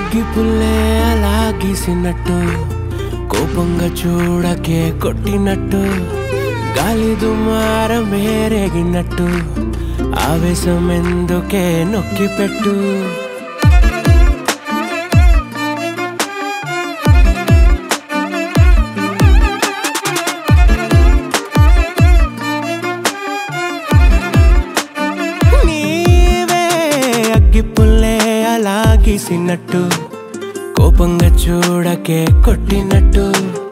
అగ్గి పుల్లే అలా గీసినట్టు కోపంగా చూడకే కొట్టినట్టు గాలి దుమార మేరేగినట్టు ఆవేశం ఎందుకే నొక్కి పెట్టు నీవే అగ్గి పుల్లే అలా గీసినట్టు కోపంగా చూడకే కొట్టినట్టు